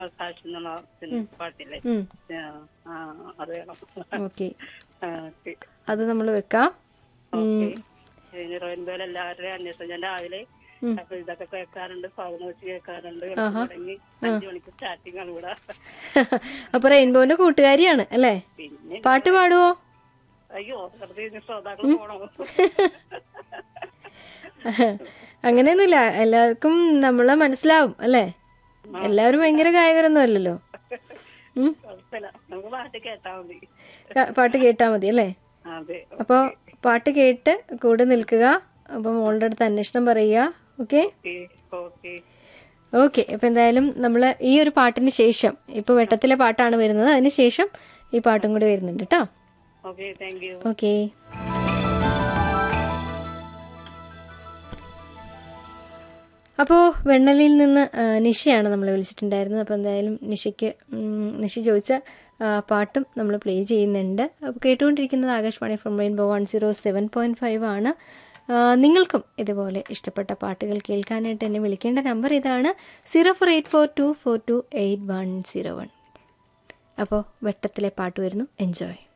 ആകാശ് എന്നുള്ള സിനിമ പാട്ടില്ലേ ഉം. ആ, ആ, അത് വേണം ഓക്കെ ആ, ഓക്കെ അത് നമ്മൾ വെക്കാം ഓക്കെ ഇനി റോയിൻബേൽ എല്ലാവരുടെയും അന്വേഷണം ഞാൻ രാവിലെ അപ്പൊ ഇതൊക്കെ കേൾക്കാറുണ്ട് സൗണ്ട് വെച്ച് കേൾക്കാറുണ്ട് തുടങ്ങി അഞ്ചു മണിക്ക് സ്റ്റാർട്ടിങ് ആണ് ഇവിടെ അപ്പൊ റെയിൻബോന്റെ കൂട്ടുകാരിയാണ് അല്ലേ പിന്നെ പാട്ട് പാടുവോ അയ്യോ വെറുതെ ഇനി ശ്രോതാക്കൾ പോണോ അങ്ങനെയൊന്നുമില്ല എല്ലാവർക്കും നമ്മളെ മനസ്സിലാവും അല്ലേ എല്ലാവരും ഭയങ്കര ഗായകരൊന്നും അല്ലല്ലോ ഉം. കുഴപ്പമില്ല നമുക്ക് പാട്ട് കേട്ടാ മതി ക- പാട്ട് കേട്ടാ മതി അല്ലേ അതെ അപ്പോൾ പാട്ട് കേട്ട് കൂടെ നിൽക്കുക അപ്പോൾ മോളുടെ അടുത്ത് അന്വേഷണം പറയുക ഓക്കെ ഓക്കെ ഓക്കെ ഓക്കെ അപ്പോൾ എന്തായാലും നമ്മൾ ഈ ഒരു പാട്ടിന് ശേഷം ഇപ്പോൾ വെട്ടത്തിലെ പാട്ടാണ് വരുന്നത് അതിന് ശേഷം ഈ പാട്ടും കൂടി വരുന്നുണ്ട് കേട്ടോ ഓക്കെ താങ്ക് യു ഓക്കെ അപ്പോൾ വെണ്ണലിയിൽ നിന്ന് ആ, നിഷയാണ് നമ്മൾ വിളിച്ചിട്ടുണ്ടായിരുന്നത് അപ്പോൾ എന്തായാലും നിഷയ്ക്ക് ഉം, നിഷ ചോദിച്ച ആ, പാട്ടും നമ്മൾ പ്ലേ ചെയ്യുന്നുണ്ട് അപ്പോൾ കേട്ടുകൊണ്ടിരിക്കുന്നത് Akashvani from rainbow one zero seven point five ആണ് ആ, നിങ്ങൾക്കും ഇതുപോലെ ഇഷ്ടപ്പെട്ട പാട്ടുകൾ കേൾക്കാനായിട്ട് എന്നെ വിളിക്കേണ്ട നമ്പർ ഇതാണ് zero four eight four two four two eight one zero one അപ്പോൾ വെട്ടത്തിലെ പാട്ട് വരുന്നു എൻജോയ്